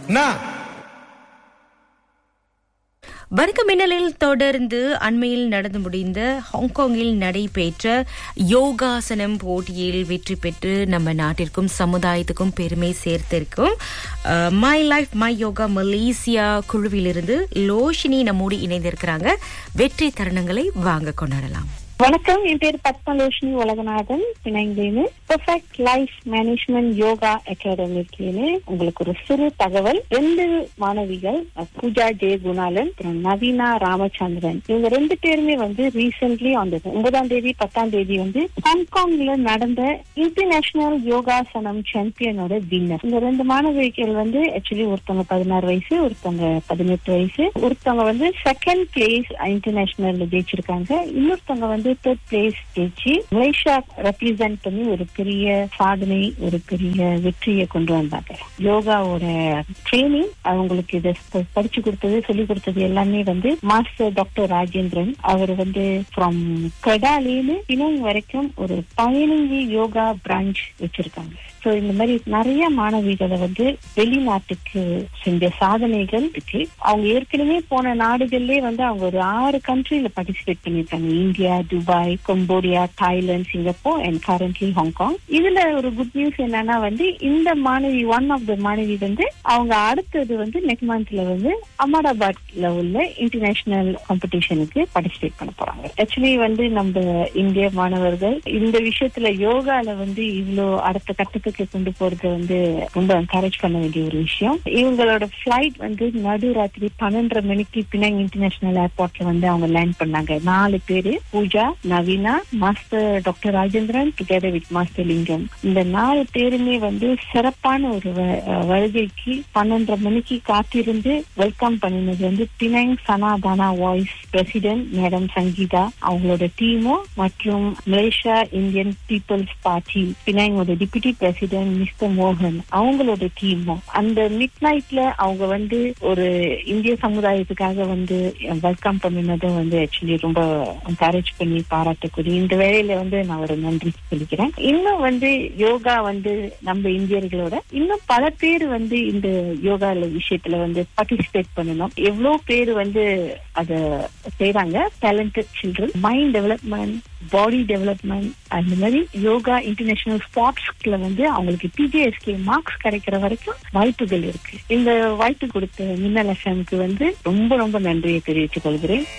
நான் வர்க்க மின்னலில் தொடர்ந்து அண்மையில் நடந்து முடிந்த ஹாங்காங்கில் நடைபெற்ற யோகாசனம் போட்டியில் வெற்றி பெற்று நம்ம நாட்டிற்கும் சமுதாயத்துக்கும் பெருமை சேர்த்திருக்கும் my life my yoga Malaysia குழுவிலிருந்து லோஷினி நம்மோடு இணைந்திருக்கிறாங்க வெற்றி தருணங்களை வாங்க கொண்டாடலாம் வணக்கம் என் பேர் பத்மலோஷினி உலகநாதன் பிணைந்தேன்னு பெர்ஃபெக்ட் லைஃப் மேனேஜ்மெண்ட் யோகா அகாடமிக்குன்னு உங்களுக்கு ஒரு சிறு தகவல் ரெண்டு மாணவிகள் பூஜா ஜெய குணாலன் அப்புறம் நவீனா ராமச்சந்திரன் இவங்க ரெண்டு பேருமே வந்து ரீசென்ட்லி அந்த ஒன்பதாம் தேதி பத்தாம் தேதி வந்து ஹாங்காங்ல நடந்த இன்டர்நேஷனல் யோகாசனம் சாம்பியனோட வின்னர் இந்த ரெண்டு மாணவிகள் வந்து ஆக்சுவலி ஒருத்தவங்க பதினாறு வயசு ஒருத்தவங்க பதினெட்டு வயசு ஒருத்தவங்க வந்து செகண்ட் பிளேஸ் இன்டர்நேஷனல்ல ஜெயிச்சிருக்காங்க இன்னொருத்தவங்க வந்து தேர்ட் பிளேஸ் ஜெயிச்சு மலேசியா ரெப்ரசென்ட் பண்ணி ஒரு பெரிய சாதனை ஒரு பெரிய வெற்றியை கொண்டு வந்தாங்க யோகாவோட ட்ரைனிங் அவங்களுக்கு இதை ப- படிச்சு கொடுத்தது சொல்லி கொடுத்தது எல்லாமே வந்து மாஸ்டர் டாக்டர் ராஜேந்திரன் அவர் வந்து ஃப்ரம் கடாலேன்னு பினாங் வரைக்கும் ஒரு பதினஞ்சு யோகா பிரான்ச் வச்சிருக்காங்க சோ இந்த மாதிரி நிறைய மாணவிகளை வந்து வெளிநாட்டுக்கு செஞ்ச சாதனைகள் இருக்கு அவங்க ஏற்கனவே போன நாடுகள்லயே வந்து அவங்க ஒரு ஆறு கண்ட்ரில பார்ட்டிசிபேட் பண்ணிருக்காங்க India Dubai Cambodia Thailand Singapore and currently Hong Kong இதுல ஒரு குட் நியூஸ் என்னன்னா வந்து இந்த மாணவி ஒன் ஆஃப் த மாணவி வந்து அவங்க அடுத்தது வந்து நெக்ஸ்ட் மந்த்ல வந்து அகமதாபாத்ல உள்ள இன்டர்நேஷனல் காம்படிஷனுக்கு பார்ட்டிசிபேட் பண்ண போறாங்க ஆக்சுவலி வந்து நம்ம இந்திய மாணவர்கள் இந்த விஷயத்துல யோகால வந்து இவ்வளோ அடுத்த கட்டத்துக்கு கொண்டு போறது வந்து ரொம்ப என்கரேஜ் பண்ண வேண்டிய ஒரு விஷயம் இவங்களோட ஃபிளைட் வந்து நடுராத்திரி பன்னெண்டரை மணிக்கு பினாங் இன்டர்நேஷனல் ஏர்போர்ட்ல வந்து அவங்க லேண்ட் பண்ணாங்க நாலு பேரு Pooja Naveena master doctor Rajendran together with master Lingam இந்த நாலு பேருமே வந்து சிறப்பான ஒரு வ- அஹ் வருகைக்கு பன்னெண்டரை மணிக்கு காத்திருந்து வெல்கம் பண்ணினது வந்து Penang Sanathana vice president madam Sangeetha அவங்களோட டீமும் மற்றும் மலேசியா இந்தியன் பீப்புள்ஸ் பார்ட்டி பினாங்கோட டிப்யூட்டி பிரசிடென்ட் மிஸ்டர் மோகன் அவங்களோட டீமும் அந்த மிட் நைட்ல அவங்க வந்து ஒரு இந்திய சமுதாயத்துக்காக வந்து வெல்கம் பண்ணினதும் வந்து ஆக்சுவலி ரொம்ப என்கரேஜ் பண்ணி பாராட்டக்கூடிய இந்த வேலையில வந்து நான் ஒரு நன்றி சொல்லிக்கிறேன் இன்னும் வந்து யோகா வந்து நம்ம இந்தியர்களோட இன்னும் பல பேர் வந்து இந்த யோகா விஷயத்துல வந்து பார்ட்டிசிபேட் பண்ணணும் எவ்வளவு பேர் வந்து அத செய்றாங்க talented children mind development body development அந்த மாதிரி யோகா இன்டர்நேஷனல் ஸ்போர்ட்ஸ்ல வந்து அவங்களுக்கு பிஜிஎஸ்கே மார்க்ஸ் கிடைக்கிற வரைக்கும் வாய்ப்புகள் இருக்கு இந்த வாய்ப்பு கொடுத்த மின்னல் எஃப்எம்க்கு வந்து ரொம்ப ரொம்ப நன்றியை தெரிவித்துக் கொள்கிறேன்